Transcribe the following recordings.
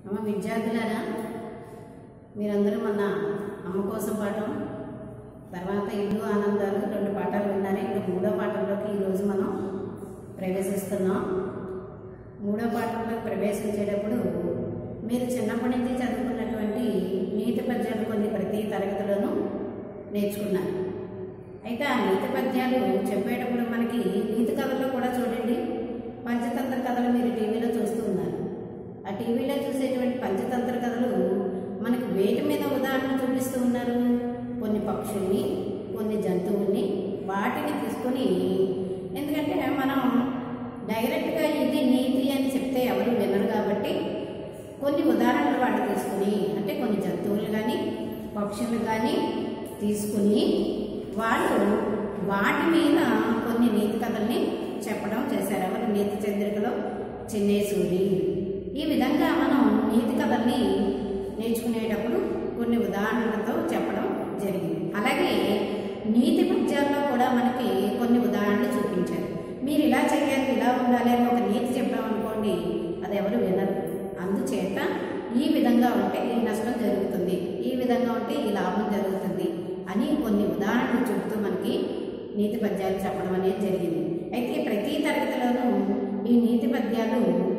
అమ్మ విద్యార్థులారా మీరందరూ మన అమ్మ కోసం పాఠం తర్వాత ఇల్లు ఆనందాలు రెండు పాఠాలు విన్నారు ఇప్పుడు మూడో పాఠంలోకి ఈరోజు మనం ప్రవేశిస్తున్నాం మూడో పాఠంలోకి ప్రవేశించేటప్పుడు మీరు చిన్నప్పటి నుంచి చదువుకున్నటువంటి నీతి పద్యాలు కొన్ని ప్రతి తరగతిలోనూ నేర్చుకున్నారు అయితే ఆ నీతి పద్యాలు చెప్పేటప్పుడు మనకి నీతి కథల్లో కూడా చూడండి పంచతంత్ర కథలు మీరు టీవీలో చూస్తూ ఉన్నారు ఆ టీవీలో చూసేటువంటి పంచతంత్ర కథలు మనకి వేటి మీద ఉదాహరణ చూపిస్తూ ఉన్నారు కొన్ని పక్షుల్ని కొన్ని జంతువుల్ని వాటిని తీసుకొని ఎందుకంటే మనం డైరెక్ట్గా ఇది నీతి అని చెప్తే ఎవరు వినరు కాబట్టి కొన్ని ఉదాహరణలు వాళ్ళు తీసుకుని అంటే కొన్ని జంతువులు కానీ పక్షులు కానీ తీసుకుని వాళ్ళు వాటి మీద కొన్ని నీతి కథల్ని చెప్పడం చేశారు ఎవరు నీతి చంద్రికలో చిన్నేసూరి ఈ విధంగా మనం నీతి కథల్ని నేర్చుకునేటప్పుడు కొన్ని ఉదాహరణలతో చెప్పడం జరిగింది అలాగే నీతి పద్యాల్లో కూడా మనకి కొన్ని ఉదాహరణలు చూపించారు మీరు ఇలా చేయాలి ఇలా ఉండాలి అని ఒక నీతి చెప్పామనుకోండి అది ఎవరు వినరు అందుచేత ఈ విధంగా ఉంటే ఈ నష్టం జరుగుతుంది ఈ విధంగా ఉంటే ఈ లాభం జరుగుతుంది అని కొన్ని ఉదాహరణలు చెబుతూ మనకి నీతి పద్యాలు చెప్పడం అనేది జరిగింది అయితే ప్రతి తరగతిలోనూ ఈ నీతి పద్యాలు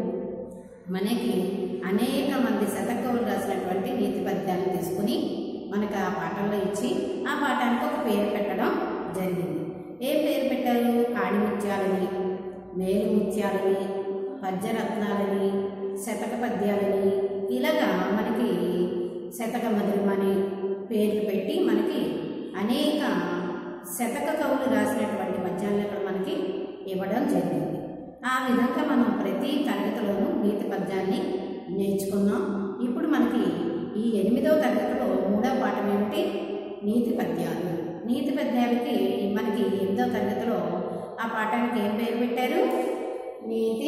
మనకి అనేక మంది శతకవులు రాసినటువంటి నీతి పద్యాలను తీసుకుని మనకు ఆ పాఠంలో ఇచ్చి ఆ పాఠానికి ఒక పేరు పెట్టడం జరిగింది ఏ పేరు పెట్టారు ఆణిముత్యాలని మేలు ముత్యాలని పద్యరత్నాలని శతక పద్యాలని ఇలాగా మనకి శతక మధురమని పేర్లు పెట్టి మనకి అనేక శతక కవులు రాసినటువంటి పద్యాలను ఇక్కడ మనకి ఇవ్వడం జరిగింది ఆ విధంగా మనం ప్రతి తరగతిలోనూ నీతి పద్యాన్ని నేర్చుకున్నాం ఇప్పుడు మనకి ఈ ఎనిమిదవ తరగతిలో మూడవ పాఠం ఏమిటి నీతి పద్యాలు నీతి పద్యాలకి మనకి ఎనిమిదవ తరగతిలో ఆ పాఠానికి ఏం పేరు పెట్టారు నీతి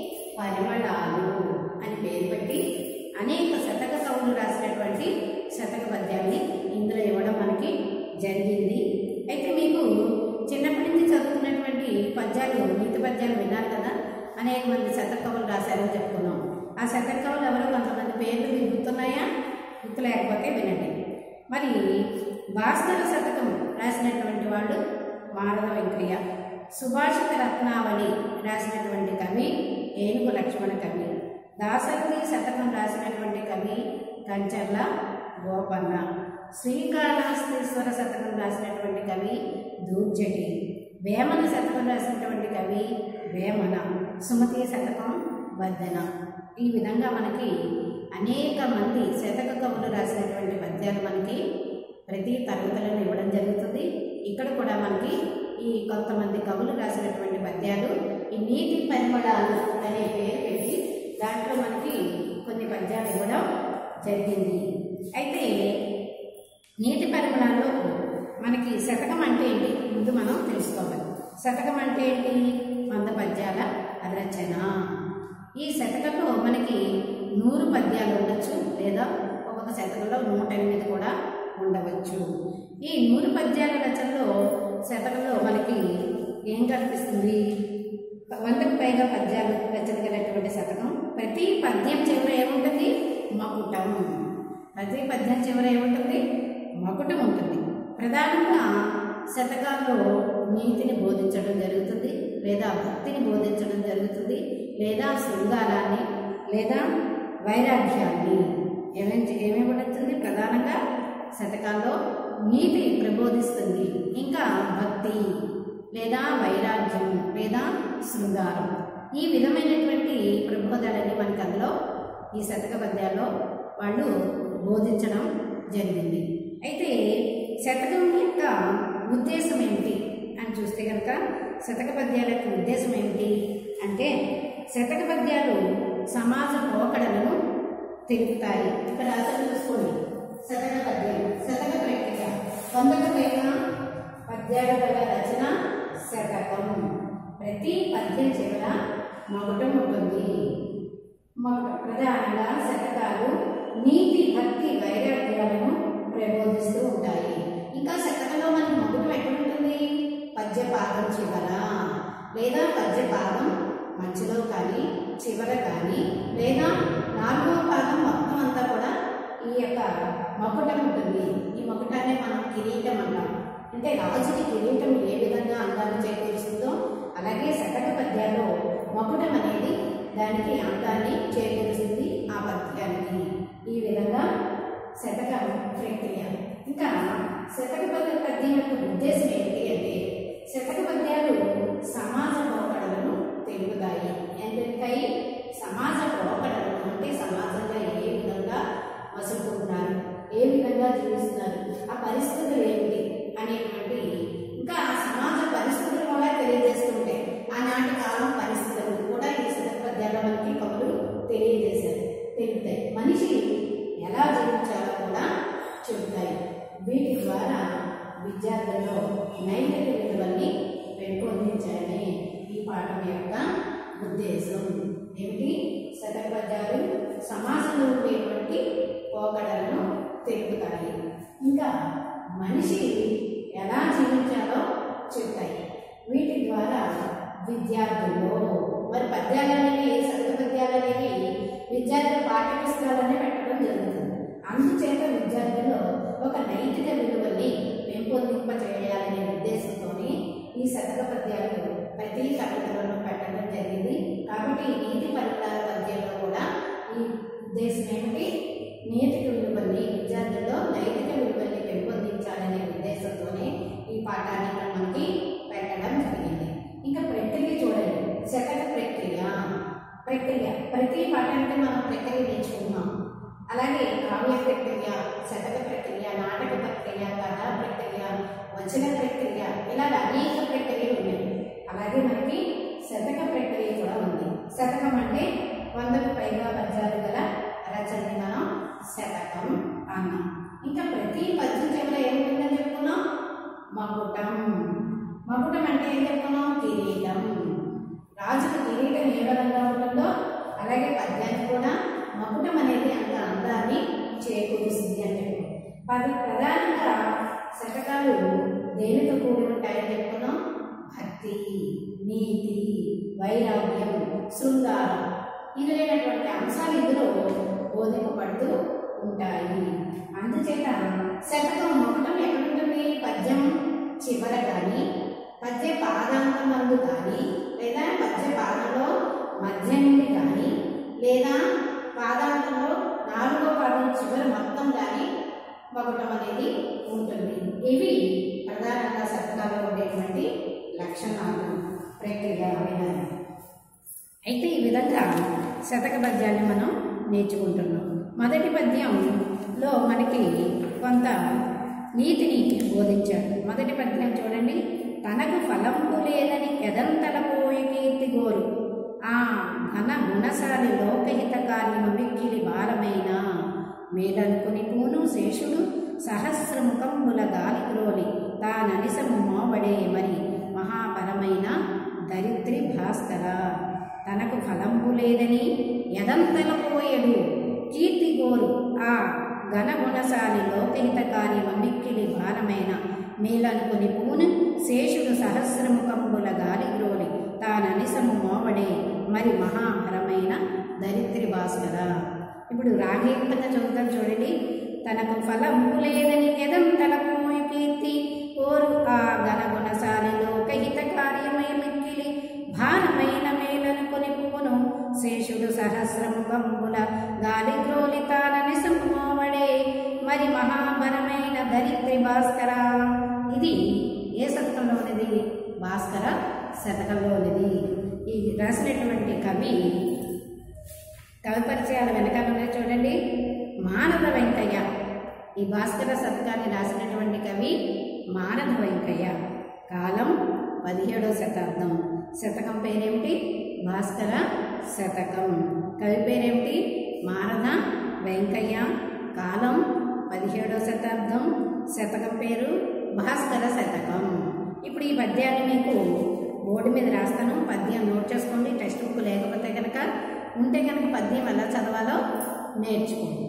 పరిమళాలు అని పేరు పెట్టి అనేక శతక కవులు రాసినటువంటి శతక పద్యాన్ని ఇందులో ఇవ్వడం మనకి జరిగింది అయితే మీకు చిన్నప్పటి నుంచి చదువుతున్నటువంటి పద్యాలు నీతి పద్యాలు విన్నారు కదా అనేక మంది శతక కవులు రాశారని చెప్పుకున్నాం ఆ శతక కవులు ఎవరో కొంతమంది పేర్లు మీకు గుర్తున్నాయా గుర్తు లేకపోతే వినండి మరి భాస్కర శతకం రాసినటువంటి వాళ్ళు మారద వెంకయ్య సుభాషిత రత్నావళి రాసినటువంటి కవి ఏనుగు లక్ష్మణ కవి దాసరి శతకం రాసినటువంటి కవి కంచర్ల గోపన్న శ్రీకాళహస్తీశ్వర శతకం రాసినటువంటి కవి దూర్జటి వేమన శతకం రాసినటువంటి కవి వేమన సుమతి శతకం వద్దన ఈ విధంగా మనకి అనేక మంది శతక కవులు రాసినటువంటి పద్యాలు మనకి ప్రతి తరగతులను ఇవ్వడం జరుగుతుంది ఇక్కడ కూడా మనకి ఈ కొంతమంది కవులు రాసినటువంటి పద్యాలు ఈ నీతి పరిమళాలు అనే పేరు పెట్టి దాంట్లో మనకి కొన్ని పద్యాలు ఇవ్వడం జరిగింది అయితే నీతి పరిమళాల్లో మనకి శతకం అంటే ఏంటి ముందు మనం తెలుసుకోవాలి శతకం అంటే ఏంటి వంద పద్యాల రచన ఈ శతకంలో మనకి నూరు పద్యాలు ఉండొచ్చు లేదా ఒక్కొక్క శతకంలో నూట ఎనిమిది కూడా ఉండవచ్చు ఈ నూరు పద్యాల రచనలో శతకంలో మనకి ఏం కనిపిస్తుంది వందకు పైగా పద్యాలు రచన కలిగినటువంటి శతకం ప్రతి పద్యం చివర ఏముంటుంది మకుటం ప్రతి పద్యం చివర ఏముంటుంది మకుటం ఉంటుంది ప్రధానంగా శతకాల్లో నీతిని బోధించడం జరుగుతుంది లేదా భక్తిని బోధించడం జరుగుతుంది లేదా శృంగారాన్ని లేదా వైరాగ్యాన్ని ఏమేమి ఏమేమి పడుతుంది ప్రధానంగా శతకాల్లో నీతి ప్రబోధిస్తుంది ఇంకా భక్తి లేదా వైరాగ్యం లేదా శృంగారం ఈ విధమైనటువంటి ప్రబోధనని మనకి అందులో ఈ శతక పద్యాల్లో వాళ్ళు బోధించడం జరిగింది అయితే శతకం యొక్క ఉద్దేశం ఏమిటి అని చూస్తే కనుక శతక పద్యాల యొక్క ఉద్దేశం ఏమిటి అంటే శతక పద్యాలు సమాజ పోకడలను తెలుపుతాయి ఇక్కడ అసలు చూసుకోండి శతక పద్యాలు శతక ప్రక్రియ వందకు పైగా పద్యాల గల రచన శతకం ప్రతి పద్యం చివర మగుటం ఉంటుంది మగుట ప్రధానంగా శతకాలు నీతి భక్తి వైరాగ్యాలను ప్రబోధిస్తూ ఉంటాయి ఇంకా శతకంలో మనకి మగుటం ఎక్కడ ఉంటుంది పద్య పాదం చివర లేదా పద్య పాదం మధ్యలో కానీ చివర కానీ లేదా నాలుగో పాదం అంటే రాజుకి కిరీటం ఏ విధంగా అందాన్ని చేకూరుస్తుందో అలాగే శతక పద్యాల్లో మకుటం అనేది దానికి అందాన్ని చేకూరుస్తుంది ఆ పద్యానికి ఈ విధంగా శతక ప్రక్రియ ఇంకా శతక పద్య పద్యం యొక్క ఉద్దేశం ఏంటి అంటే శతక పద్యాలు సమాజ పోకడలను తెలుపుతాయి ఏం తెలుపుతాయి సమాజ పోకడలను అంటే సమాజంలో ఏ విధంగా మసులుకుంటున్నారు ఏ విధంగా జీవిస్తున్నారు ఆ పరిస్థితులు ఏమిటి అనేటువంటి ఇంకా ఆ సమాజ పరిస్థితులు కూడా తెలియజేస్తుంటాయి ఆనాటి కాలం పరిస్థితులు కూడా ఈ శతక పద్యాల్లో మనకి కవులు తెలియజేశారు తెలుపుతాయి మనిషి ఎలా జీవించాలో కూడా చెబుతాయి వీటి ద్వారా విద్యార్థుల్లో నైతిక విలువల్ని పెంపొందించాలని ఈ పాఠం యొక్క ఉద్దేశం ఏమిటి శతక పద్యాలు సమాజంలో ఉండేటువంటి పోకడలను తెలుపుతాయి ఇంకా మనిషి ఎలా జీవించాలో చెప్తాయి వీటి ద్వారా విద్యార్థుల్లో మరి పద్యాలనేవి శతక పద్యాలనేవి విద్యార్థుల పాఠ్యపుస్తకాలనే పెట్టడం జరుగుతుంది అందుచేత విద్యార్థుల్లో ఒక నైతిక విలువల్ని పెంపొందింప చేయాలనే ఉద్దేశంతోనే ఈ శతక పద్యాలు ప్రతి కవితలను పెట్టడం జరిగింది కాబట్టి ఈ నీతి పరిపాల పద్యంలో కూడా ఈ ఉద్దేశం ఏమిటి నైతిక విలువల్ని విద్యార్థుల్లో నైతిక విలువల్ని పెంపొందించాలనే ఉద్దేశంతోనే ఈ పాఠాన్ని ఇక్కడ మనకి పెట్టడం జరిగింది ఇంకా ప్రక్రియ చూడండి శతక ప్రక్రియ ప్రక్రియ ప్రతి పాఠానికి మనం ప్రక్రియ నేర్చుకున్నాం అలాగే కావ్య ప్రక్రియ శతక ప్రక్రియ నాటక ప్రక్రియ కథా ప్రక్రియ వచన ప్రక్రియ ఇలా అనేక ప్రక్రియలు ఉన్నాయి అలాగే మనకి శతక ప్రక్రియ కూడా ఉంది శతకం అంటే వందకు పైగా పద్యాలు గల రచనని మనం శతకం అన్నాం ఇంకా ప్రతి పద్యం చివర ఏముంటుందని చెప్పుకున్నాం మకుటం మకుటం అంటే ఏం చెప్పుకున్నాం కిరీటం రాజుకు కిరీటం ఏ విధంగా ఉంటుందో అలాగే పద్యానికి కూడా మకుటం అనేది అంత అందాన్ని చేకూరుస్తుంది అని చెప్పి పది ప్రధానంగా శతకాలు దేనితో కూడి ఉంటాయని చెప్పుకున్నాం భక్తి నీతి వైరాగ్యం శృంగారం ఇదులైనటువంటి అంశాలు ఇందులో బోధింపబడుతూ ఉంటాయి అందుచేత శతకం మొత్తం ఎక్కడుంటుంది పద్యం చివర కానీ పద్య పాదాంతం నందు కానీ లేదా పద్య పాదంలో మధ్య నుండి కానీ లేదా పాదాంతంలో నాలుగో పాదం చివరి మొత్తం కానీ మొగటం అనేది ఉంటుంది ఇవి ప్రధానంగా శతకాల్లో ఉండేటువంటి లక్షణాలు ప్రక్రియ విధానం అయితే ఈ విధంగా శతక పద్యాన్ని మనం నేర్చుకుంటున్నాం మొదటి పద్యంలో మనకి కొంత నీతిని బోధించాడు మొదటి పద్యం చూడండి తనకు ఫలంపు లేదని ఎదంతలపోయి కీర్తి గోరు ఆ ఘన గుణశాలి లోకహిత కార్యము మిక్కిలి భారమైన మేలనుకుని పూను శేషుడు సహస్రముఖంబుల గాలి క్రోలి తాననిసము మోవడే మరి మహాపరమైన దరిద్రి భాస్కర తనకు ఫలంబు లేదని ఎదంతలపోయడు కీర్తి గోరు ఆ ఘనగుణశాలి లోకహిత కార్యము మిక్కిలి భారమైన మేలనుకుని పూను శేషుడు సహస్రముఖంబుల గాలి గ్రోలి తాననిసము మోవడే మరి మహాభరమైన దరిద్రి భాస్కర ఇప్పుడు రాగేంతంగా చదువుతాం చూడండి తనకు ఫలము లేదని ఎదం తలపోయి కీర్తి కోరు ఆ గణగుణశాలి లోకహిత కార్యమై మిక్కిలి భారమైన మేలనుకొని పూను శేషుడు సహస్రముఖంబుల గాలి గ్రోలి తాననిసము మోవడే మరి మహాభరమైన దరిద్రి భాస్కర ఇది ఏ శతకంలోనిది భాస్కర శతకంలోనిది ఇది రాసినటువంటి కవి కవి పరిచయాల వెనకాల ఉన్నాయి చూడండి మానవ వెంకయ్య ఈ భాస్కర శతకాన్ని రాసినటువంటి కవి మానవ వెంకయ్య కాలం పదిహేడవ శతాబ్దం శతకం పేరేమిటి భాస్కర శతకం కవి పేరేమిటి మారద వెంకయ్య కాలం పదిహేడవ శతాబ్దం శతకం పేరు భాస్కర శతకం ఇప్పుడు ఈ పద్యాన్ని మీకు బోర్డు మీద రాస్తాను పద్యం నోట్ చేసుకోండి టెక్స్ట్ బుక్ లేకపోతే కనుక ఉంటే కనుక పద్యం ఎలా చదవాలో నేర్చుకోండి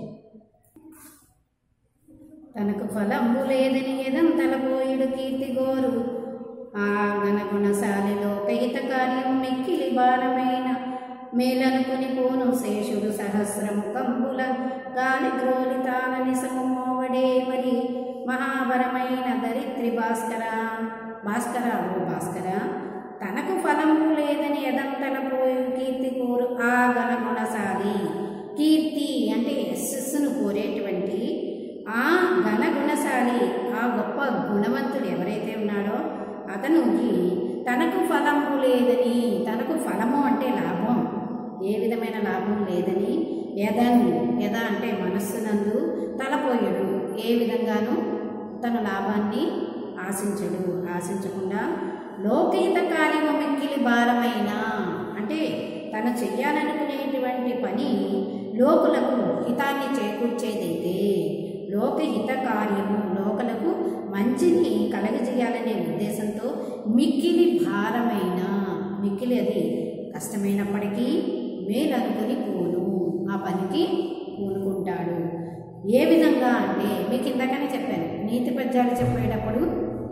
తనకు ఫలంబు లేదని ఎదం తలపోయిడు కీర్తి గోరు ఆ గణగుణశాలిలో కైత కార్యం మిక్కిలి భారమైన మేలనుకుని పోను శేషుడు సహస్రము కంబుల గాలి గ్రోలి తానని సమోవడే మరి మహాబరమైన దరిత్రి భాస్కర భాస్కర ఓ భాస్కర తనకు ఫలము లేదని ఎదంతల పోయి కీర్తి కోరు ఆ గణగుణశాలి కీర్తి అంటే యశస్సును కోరేటువంటి ఆ గణగుణశాలి ఆ గొప్ప గుణవంతుడు ఎవరైతే ఉన్నాడో అతనికి తనకు ఫలము లేదని తనకు ఫలము అంటే లాభం ఏ విధమైన లాభం లేదని యదన్ యద అంటే మనస్సునందు తలపోయడు ఏ విధంగానూ తన లాభాన్ని ఆశించడు ఆశించకుండా లోకహిత కార్యము మిక్కిలి భారమైన అంటే తను చెయ్యాలనుకునేటువంటి పని లోకులకు హితాన్ని చేకూర్చేదైతే లోకహిత కార్యము లోకలకు మంచిని కలగజేయాలనే ఉద్దేశంతో మిక్కిలి భారమైన మిక్కిలి అది కష్టమైనప్పటికీ మేలనుకుని పోను ఆ పనికి పూనుకుంటాడు ఏ విధంగా అంటే మీకు ఇందాకనే చెప్పాను నీతి పద్యాలు చెప్పేటప్పుడు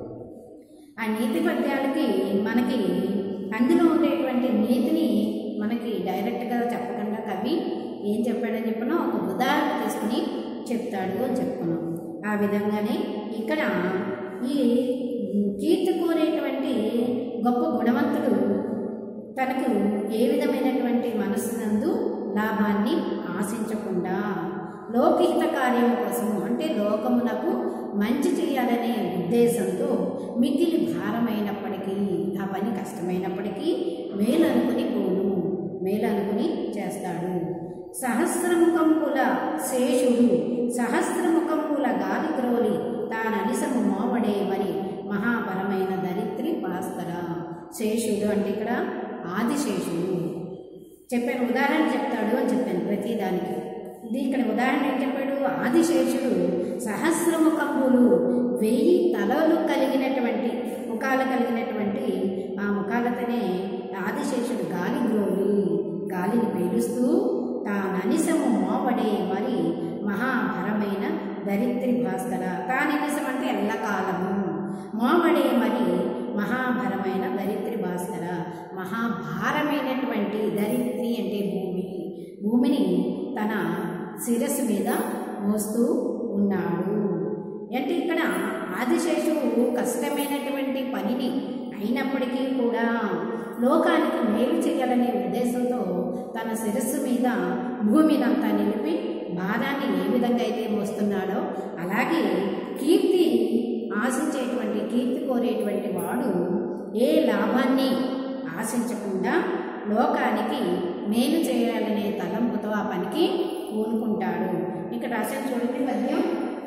ఆ నీతి పద్యాలకి మనకి అందులో ఉండేటువంటి నీతిని మనకి డైరెక్ట్గా చెప్పకుండా కవి ఏం చెప్పాడని చెప్పినా ఒక ఉదాహరణ తీసుకుని చెప్తాడు అని చెప్పుకున్నాం ఆ విధంగానే ఇక్కడ ఈ కీర్తి కోరేటువంటి గొప్ప గుణవంతుడు తనకు ఏ విధమైనటువంటి మనస్సునందు లాభాన్ని ఆశించకుండా లోకహిత కార్యం కోసము అంటే లోకమునకు మంచి చేయాలనే ఉద్దేశంతో మిగిలి భారమైనప్పటికీ ఆ పని కష్టమైనప్పటికీ మేలు అనుకుని పోను మేలు అనుకుని చేస్తాడు సహస్రముఖంపుల శేషుడు సహస్రముఖంపుల గాలి త్రోలి తాననిసము మోవడే మరి మహాపరమైన దరిత్రి భాస్కర శేషుడు అంటే ఇక్కడ ఆదిశేషుడు చెప్పాను ఉదాహరణ చెప్తాడు అని చెప్పాను ప్రతిదానికి ఇది ఇక్కడ ఉదాహరణ ఏం చెప్పాడు ఆదిశేషుడు సహస్రముఖములు వెయ్యి తలలు కలిగినటువంటి ముఖాలు కలిగినటువంటి ఆ ముఖాలతోనే ఆదిశేషుడు గాలి గ్రోలి గాలిని పీలుస్తూ తాననిసము మోపడే మరి మహాభరమైన దరిత్రి భాస్కర తాననిసం అంటే ఎల్లకాలము మోపడే మరి మహాభరమైన దరిత్రి భాస్కర మహాభారమైనటువంటి దరిత్రి అంటే భూమి భూమిని తన శిరస్సు మీద మోస్తూ ఉన్నాడు అంటే ఇక్కడ ఆదిశేషువు కష్టమైనటువంటి పనిని అయినప్పటికీ కూడా లోకానికి మేలు చేయాలనే ఉద్దేశంతో తన శిరస్సు మీద భూమినంతా నిలిపి భారాన్ని ఏ విధంగా అయితే మోస్తున్నాడో అలాగే కీర్తి ఆశించేటువంటి కీర్తి కోరేటువంటి వాడు ఏ లాభాన్ని ఆశించకుండా లోకానికి మేలు చేయాలనే తలంపుతో ఆ పనికి పూనుకుంటాడు ఇక్కడ రాశాను చూడండి పద్యం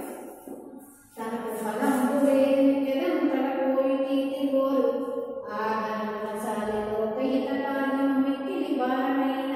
తనకు ఫలము లేని జనం తనపోయి కీర్తి కోరు ఆదరణసాలి లోకహిత కార్యం మిక్కిలి భారమైన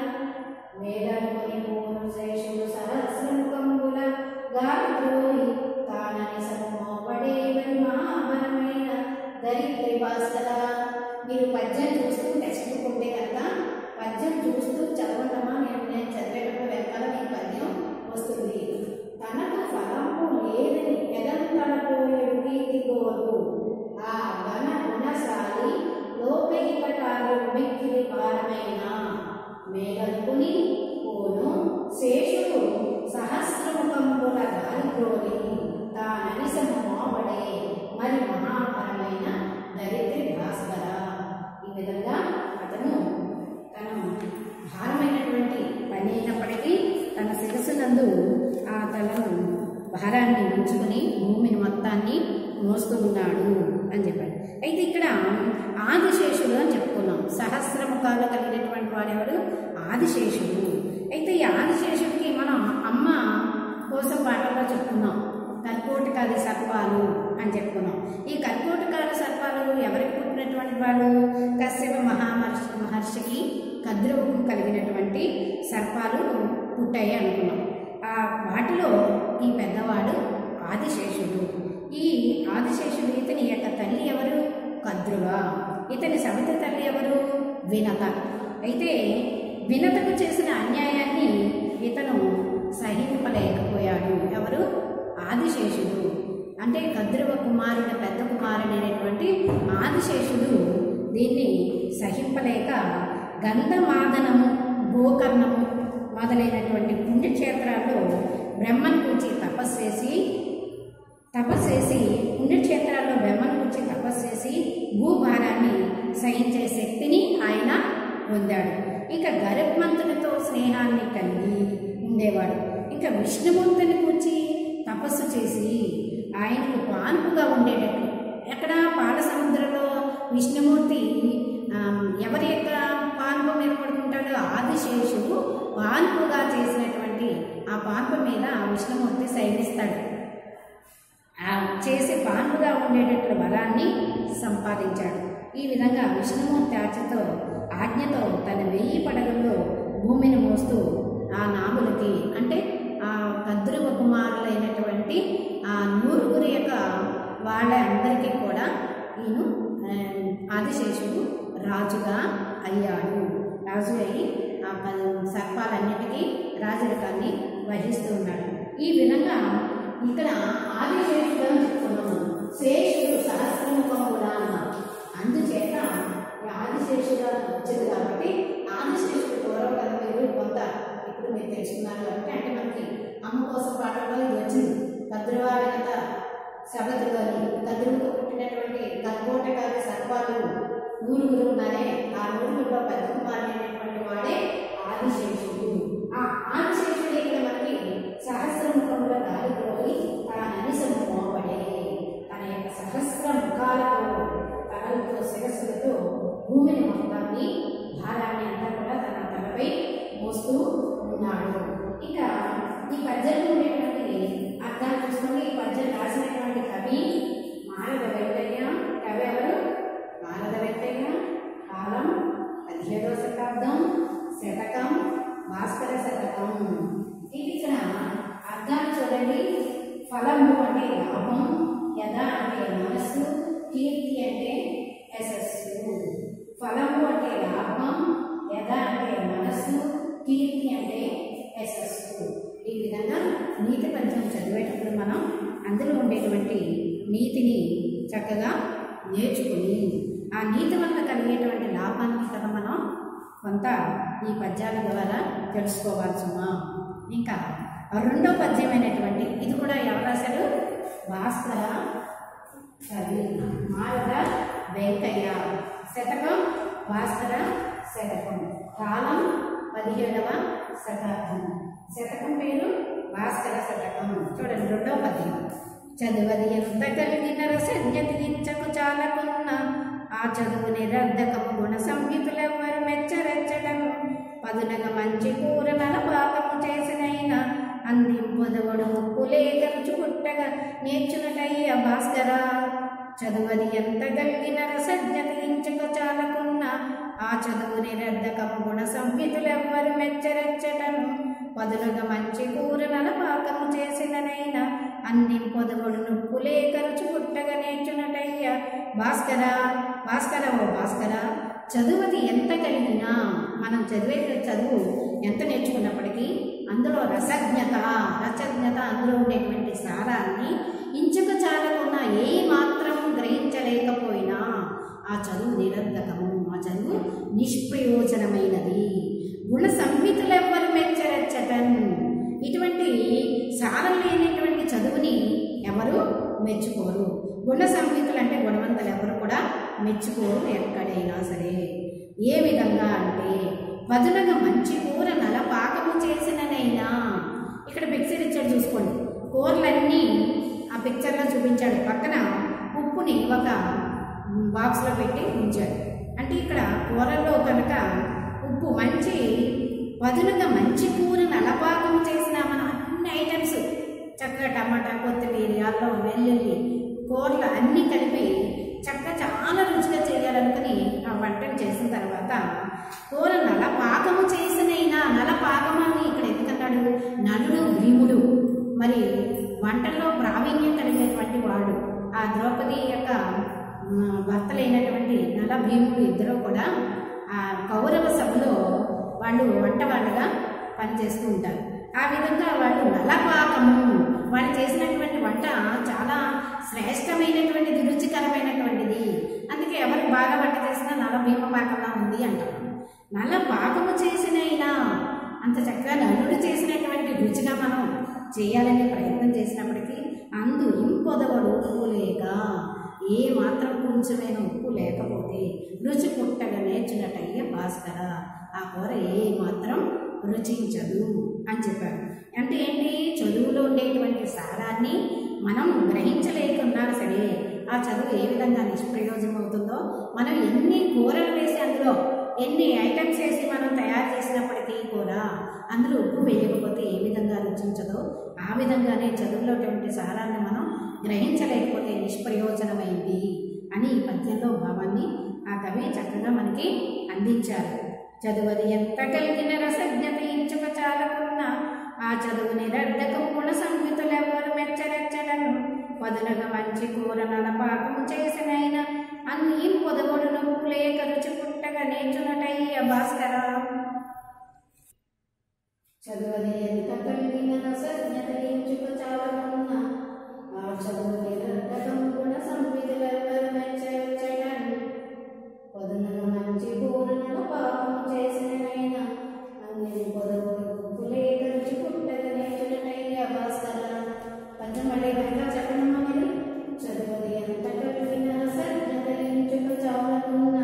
వేదముని మూడు శేషుడు సహస్రముఖంబుల గాలిద్రోహి తానని సమోపడే మహాభరమైన దరిద్రి భాస్కర మీరు పద్యం చూస్తూ టెక్స్ట్ బుక్ ఉంటే కనుక పద్యం చూస్తూ చదవటమా నేను నేను చదివేటప్పుడు వెనకాల మీకు పద్యం వస్తుంది తనకు ఫలము లేదని ఎదంతలపోయేడు కీర్తి కోరు ఆ ఘన గుణశాలి లోకహితకారు మిక్కిలి భారమైన మేఘల్పుని పోను శేషుడు సహస్రముఖంబుల గాలిద్రోలి తాననిసము మోవడే మరి మహాపరమైన దరిద్రి భాస్కర ఈ విధంగా అతను తను భారమైనటువంటి పని అయినప్పటికీ తన శిరస్సునందు ఆ తలను భారాన్ని ఉంచుకుని భూమిని మొత్తాన్ని మోస్తూ ఉన్నాడు అని చెప్పాడు అయితే ఇక్కడ ఆదిశేషుడు అని చెప్పుకున్నాం సహస్రముఖాలు కలిగినటువంటి వాడెవడు ఆదిశేషుడు అయితే ఈ ఆదిశేషుడికి మనం అమ్మ కోసం పాటల్లో చెప్పుకున్నాం కర్కోటకాది సర్పాలు అని చెప్పుకున్నాం ఈ కర్కోటకాది సర్పాలు ఎవరికి పుట్టినటువంటి వాళ్ళు కశ్యప మహామహర్షి మహర్షికి కద్రువుకు కలిగినటువంటి సర్పాలు పుట్టాయి అనుకున్నాం ఆ వాటిలో ఈ పెద్దవాడు ఆదిశేషుడు ఈ ఆదిశేషుడు ఇతని యొక్క తల్లి ఎవరు కద్రువ ఇతని సవిత తల్లి ఎవరు వినత అయితే వినతకు చేసిన అన్యాయాన్ని ఇతను సహింపలేకపోయాడు ఎవరు ఆదిశేషుడు అంటే కద్రువ కుమారుని పెద్ద కుమారుడైనటువంటి ఆదిశేషుడు దీన్ని సహింపలేక గంధమాదనము గోకర్ణము మొదలైనటువంటి పుణ్యక్షేత్రాల్లో బ్రహ్మను కూర్చి తపస్సు చేసి తపస్సు చేసి భూభారాన్ని సహించే శక్తిని ఆయన పొందాడు ఇంకా గరుత్మంతునితో స్నేహాన్ని కలిగి ఉండేవాడు ఇంకా విష్ణుమూర్తిని కూర్చి తపస్సు చేసి ఆయనకు పాన్పుగా ఉండేటట్టు ఎక్కడ పాల సముద్రంలో విష్ణుమూర్తి ఆ, ఎవరి యొక్క పాన్పు మీద పడుకుంటాడో ఆదిశేషుడు పాన్పుగా చేసినటువంటి ఆ పాన్పు మీద విష్ణుమూర్తి శయనిస్తాడు ఆ చేసి పాన్పుగా ఉండేటట్లు వరాన్ని సంపాదించాడు ఈ విధంగా విష్ణుమూర్తి ఆజ్ఞతో ఆజ్ఞతో తన వెయ్యి పడగల్లో భూమిని మోస్తూ ఆ నాగులకి అంటే ఆ కద్రువ కుమారులైనటువంటి ఆ నూరుగురి యొక్క వాళ్ళ అందరికీ కూడా ఈయన ఆ, ఆదిశేషుడు రాజుగా అయ్యాడు రాజు అయి ఆ ప- సర్పాలన్నిటికీ రాజరికాన్ని వహిస్తూ ఉన్నాడు ఈ విధంగా ఇక్కడ ఆదిశేషుడు అని చెప్తున్నాము శేషుడు సహస్రముఖం కూడా అన్నాం అందుచేత ఈ ఆదిశేషుడు అని వచ్చింది కాబట్టి ఆదిశేషుడు పూర్వం కదా మీరు కొంత ఇప్పుడు మీరు తెలుసుకున్నారు కాబట్టి అంటే మనకి అమ్మ కోసం పాటల్లో ఇది వచ్చింది భద్రవా వెనక శబదులు అని కదురుకు పుట్టినటువంటి గర్భోట గారి సర్పాలు నూరుగురు ఉన్నారే ఆ నూరుగురులో పెద్ద కుమారుడైనటువంటి వాడే ఆదిశేషుడు ఆ ఆదిశేషుడు ఇక్కడ మనకి సహస్రముఖంలో గాలిలోని తన అనిసము మోపడే తన యొక్క సహస్ర ముఖాలతో తలలతో శిరస్సులతో భూమిని మొత్తాన్ని భారాన్ని అంతా కూడా తన తలపై మోస్తూ ఉన్నాడు ఇక ఈ పద్యంలో ఉండేటువంటి అర్థాలు చూసుకొని ఈ పద్యం రాసినటువంటి కవి మానవ వెంకయ్య కవి ఎవరు మానవ వెంకయ్య కాలం పదిహేడవ శతాబ్దం శతకం భాస్కర శతకం ఇది ఇక్కడ అర్థాలు చూడండి ఫలము అంటే లాభం యథ అంటే మనస్సు కీర్తి అంటే యశస్సు ఫలము అంటే లాభం యథ అంటే మనస్సు కీర్తి అంటే యశస్సు ఈ విధంగా నీతి పంచం చదివేటప్పుడు మనం అందులో ఉండేటువంటి నీతిని చక్కగా నేర్చుకుని ఆ నీతి వల్ల కలిగేటువంటి లాభాన్ని కదా మనం కొంత ఈ పద్యాల ద్వారా తెలుసుకోవాలి సుమా ఇంకా రెండో పద్యమైనటువంటి ఇది కూడా ఎవరు రాశారు భాస్కర కవి మాలద వెంకయ్య శతకం భాస్కర శతకం కాలం పదిహేడవ శతాబ్దం శతకం పేరు భాస్కర శతకం చూడండి రెండవ పద్యం చదువది ఎంత కలిగిన రసంజతికించకు చాలకున్న ఆ చదువు నిరర్ధకము గుణ సంహితులెవ్వరు మెచ్చరెచ్చడం పదునగ మంచి కూర నలపాకము చేసినైనా అందింపొదవడు ముక్కులే ఖర్చు పుట్టగా నేర్చునటయ్య భాస్కర చదువది ఎంత కలిగిన రసజ్ఞత ఇంచుక చాలకున్న ఆ చదువు నిరర్ధకము గుణ సంహితులెవ్వరు మెచ్చరెచ్చటను పదులుగా మంచి కూర నలపాకము చేసిననైనా అన్ని పొదవుడు నుప్పులే ఖర్చు పుట్టగా నేర్చునటయ్య భాస్కర భాస్కర ఓ భాస్కర చదువుది ఎంత కలిగినా మనం చదివే చదువు ఎంత నేర్చుకున్నప్పటికీ అందులో రసజ్ఞత రసజ్ఞత అందులో ఉండేటువంటి సారాన్ని ఇంచుక చాలకున్నా ఏ మాత్రం గ్రహించలేకపోయినా ఆ చదువు నిరర్ధకము ఆ చదువు నిష్ప్రయోజనమైనది గుణ సంహితులెవ్వరు మెచ్చరెచ్చటన్ ఇటువంటి సారం లేనటువంటి చదువుని ఎవరు మెచ్చుకోరు గుణ సంహితులు అంటే గుణవంతులు ఎవరు కూడా మెచ్చుకోరు ఎక్కడైనా సరే ఏ విధంగా అంటే పదునగా మంచి కూర నలపాకము చేసిననైనా ఇక్కడ పిక్చర్ ఇచ్చాడు చూసుకోండి కూరలన్నీ ఆ పిక్చర్లో చూపించాడు పక్కన ఉప్పుని ఒక బాక్స్లో పెట్టి ఉంచాడు అంటే ఇక్కడ కూరల్లో కనుక ఉప్పు మంచి పదునుగా మంచి కూర నలపాకం చేసిన మనం అన్ని ఐటమ్స్ చక్కగా టమాటా కొత్తిమీర అల్లం వెల్లుల్లి కూరలు అన్నీ కలిపి చక్కగా చాలా రుచిగా చేయాలనుకుని ఆ వంటను చేసిన తర్వాత కూర నలపాకము చేసినైనా నలపాకం అని ఇక్కడ ఎందుకన్నాడు నలుడు భీముడు మరి వంటల్లో ప్రావీణ్యం కలిగినటువంటి వాడు ఆ ద్రౌపది యొక్క ఆ, భర్తలైనటువంటి నల భీముడు ఇద్దరు కూడా ఆ కౌరవ సభలో వాళ్ళు వంట వాళ్ళగా పనిచేస్తూ ఉంటారు ఆ విధంగా వాళ్ళు నలపాకము వాళ్ళు చేసినటువంటి వంట చాలా శ్రేష్టమైనటువంటిది రుచికరమైనటువంటిది అందుకే ఎవరు బాగా వంట చేసినా నల భీమ పాకంలా ఉంది అంటారు నల పాకము చేసినైనా అంత చక్కగా నలుడు చేసినటువంటి రుచిగా మనం చేయాలనే ప్రయత్నం చేసినప్పటికీ అందు ఇంపొదవడు లేక ఏ మాత్రం కొంచెమైన ఉప్పు లేకపోతే రుచి పుట్టగా నేర్చునటయ్య భాస్కర ఆ కూర ఏ మాత్రం రుచించదు అని చెప్పాడు అంటే ఏంటి చదువులో ఉండేటువంటి సారాన్ని మనం గ్రహించలేకున్నా సరే ఆ చదువు ఏ విధంగా నిష్ప్రయోజనం అవుతుందో మనం ఎన్ని కూరలు వేసి అందులో ఎన్ని ఐటమ్స్ వేసి మనం తయారు చేసినప్పటికీ కూడా అందులో ఉప్పు వేయకపోతే ఏ విధంగా రుచించదో ఆ విధంగానే చదువులోటువంటి సారాన్ని మనం గ్రహించలేకపోతే నిష్ప్రయోజనమైంది అని ఈ పద్యంలో భావాన్ని ఆ కవి చక్కగా మనకి అందించారు చదువది ఎంత కలిగిన రసజ్ఞత ఇంచుక చాలకున్న ఆ చదువు నిరర్ధకం గుణ సంహితులెవ్వరు మెచ్చరెచ్చడను పదునగా మంచి కూర నలపాకం చేసినైనా అన్ని పొదవుడు నొప్పు లేక రుచి పుట్టగా నేర్చునటయ్య భాస్కర చదువది ఎంత కలిగిన రసజ్ఞత ఇంచుక చాలకున్న ఆ చదువు నిరర్ధకం గుణ సంహితులెవ్వరు మెచ్చరెచ్చడను పొదనగా మంచి పూర్ణుల పాపం చేసినైనా అన్ని పొదవుడు లేక రుచి పుట్టగా నేర్చునటయ్య భాస్కర పంచమళ్ళీ వెనక చెప్పనమ్మా మరి చదువది ఎంత కలిగిన సజ్ఞత ఇంచుకు చాలకున్న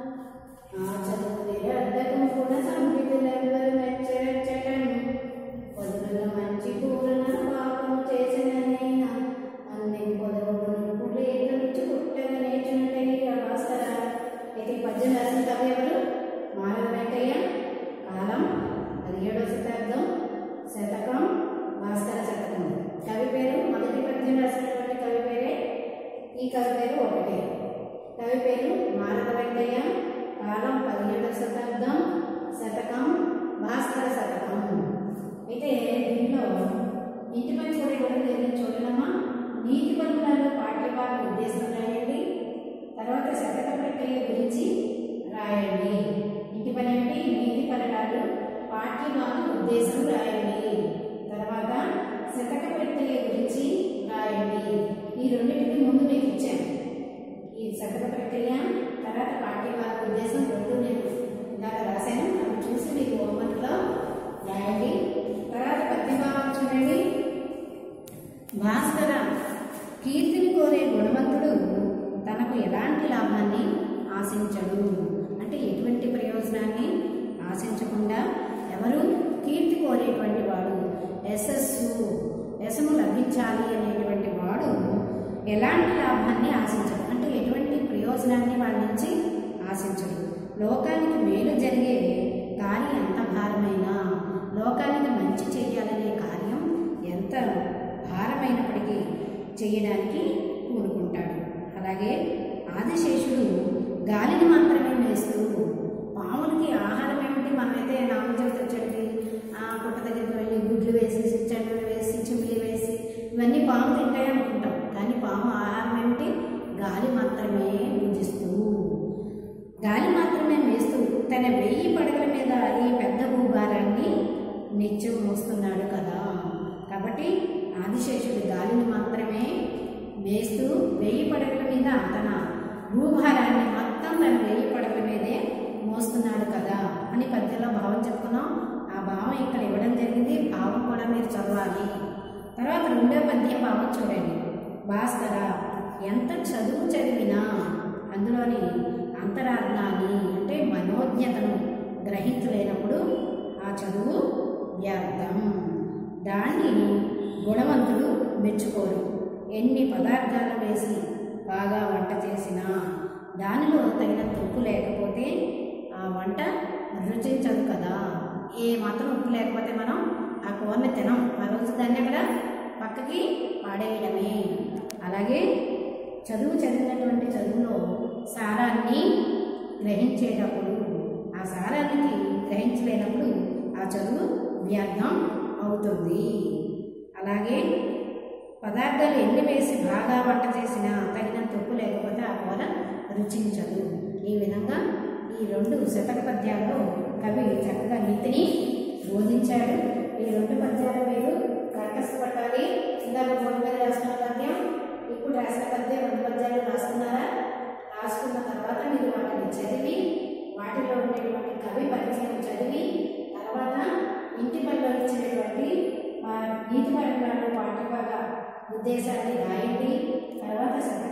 ఆ చదువు నిరర్ధకం కూడా సంపితులెవ్వరు మెచ్చరెచ్చటను పొదులుగా మంచి పూర్ణ పాపం చేసినైనా అన్ని పొదవుడు నొప్పు లేక రుచి పుట్టగా నేర్చునటయ్య భాస్కర ఇది పద్యం రాసిన కవి ఎవరు మానవ వెంకయ్య కాలం పదిహేడవ శతాబ్దం శతకం భాస్కర శతకం కవి పేరు మొదటి పద్యం రాసినటువంటి కవి పేరే ఈ కవి పేరు ఒకటే కవి పేరు మానవ వెంకయ్య కాలం పదిహేడవ శతాబ్దం శతకం భాస్కర శతకం అయితే దీనిలో ఇంటి పని కూడా ఇవ్వడం జరిగింది చూడనమ్మా నీతి పనులలో పాఠ్యభాగం ఉద్దేశం రాయండి తర్వాత శతక ప్రక్రియ గురించి రాయండి ఇంటి పని ఏంటి నీతి పలకాలు పాఠ్యభాగం ఉద్దేశం రాయండి తర్వాత శతక ప్రక్రియ గురించి రాయండి ఈ రెండింటికి ముందు మీకు ఇచ్చాను ఈ శతక ప్రక్రియ తర్వాత పాఠ్యభాగ ఉద్దేశం రెండు నేను ఇందాక రాశాను అవి చూసి మీకు హోంవర్క్లో రాయండి తర్వాత పద్యభావం చూడండి భాస్కర కీర్తిని కోరే గుణవంతుడు తనకు ఎలాంటి లాభాన్ని ఆశించడు అంటే ఎటువంటి ప్రయోజనాన్ని ఆశించకుండా ఎవరు కీర్తి కోరేటువంటి వాడు యశస్సు యశము లభించాలి అనేటువంటి వాడు ఎలాంటి లాభాన్ని ఆశించడు అంటే ఎటువంటి ప్రయోజనాన్ని వాడి నుంచి ఆశించడు లోకానికి మేలు జరిగే కార్యం ఎంత భారమైనా లోకానికి మంచి చేయాలనే కార్యం ఎంత భారమైనప్పటికీ చేయడానికి పూనుకుంటాడు అలాగే ఆదిశేషుడు గాలిని మాత్రమే వేస్తూ పాములకి ఆహారం ఏమిటి మనమైతే నామజోతి వచ్చేటివి ఆ పుట్ట దగ్గరికి వెళ్ళి గుడ్లు వేసి చెడ్డలు వేసి చిమ్మిలి వేసి ఇవన్నీ పాము తింటాయి అనుకుంటాం కానీ పాము ఆహారం ఏమిటి గాలి మాత్రమే భుజిస్తూ గాలి మాత్రమే వేస్తూ తన వెయ్యి పడగల మీద ఈ పెద్ద భూభారాన్ని నిత్యం మోస్తున్నాడు కదా కాబట్టి ఆదిశేషుడు గాలిని మాత్రమే వేస్తూ వెయ్యి పడగల మీద తన భూభారాన్ని మొత్తం తన వెయ్యి పడగల మీదే మోస్తున్నాడు కదా అని పద్యంలో భావం చెప్పుకున్నాం ఆ భావం ఇక్కడ ఇవ్వడం జరిగింది భావం కూడా మీరు చదవాలి తర్వాత రెండో పద్యం భావం చూడండి భాస్కర ఎంత చదువు చదివినా అందులోని అంతరార్థాన్ని అంటే మనోజ్ఞతను గ్రహించలేనప్పుడు ఆ చదువు వ్యర్థం దాన్ని గుణవంతుడు మెచ్చుకోరు ఎన్ని పదార్థాలు వేసి బాగా వంట చేసినా దానిలో తగినంత ఉప్పు లేకపోతే ఆ వంట రుచించదు కదా ఏ మాత్రం ఉప్పు లేకపోతే మనం ఆ కూరని తినం ఆ రోజు దాన్ని అక్కడ పక్కకి పాడేయడమే అలాగే చదువు చదివినటువంటి చదువులో సారాన్ని గ్రహించేటప్పుడు ఆ సారానికి గ్రహించలేనప్పుడు ఆ చదువు వ్యర్థం అవుతుంది అలాగే పదార్థాలు ఎన్ని వేసి బాగా వంట చేసినా తగినంత ఉప్పు లేకపోతే ఆ కూర రుచించదు ఈ విధంగా ఈ రెండు శతక పద్యాల్లో కవి చక్కగా నీతిని బోధించాడు ఈ రెండు పద్యాల మీరు కర్కశ పట్టాలి ఇందాక బోర్డు మీద రాసిన పద్యం ఇప్పుడు రాసిన పద్యం రెండు పద్యాలు రాసుకున్నారా రాసుకున్న తర్వాత మీరు వాటిని చదివి వాటిలో ఉండేటువంటి కవి పరిచయం చదివి తర్వాత ఇంటి పనిలో ఇచ్చినటువంటి మా నీతి పరంగా పాఠ్యభాగ ఉద్దేశాన్ని రాయండి తర్వాత శతక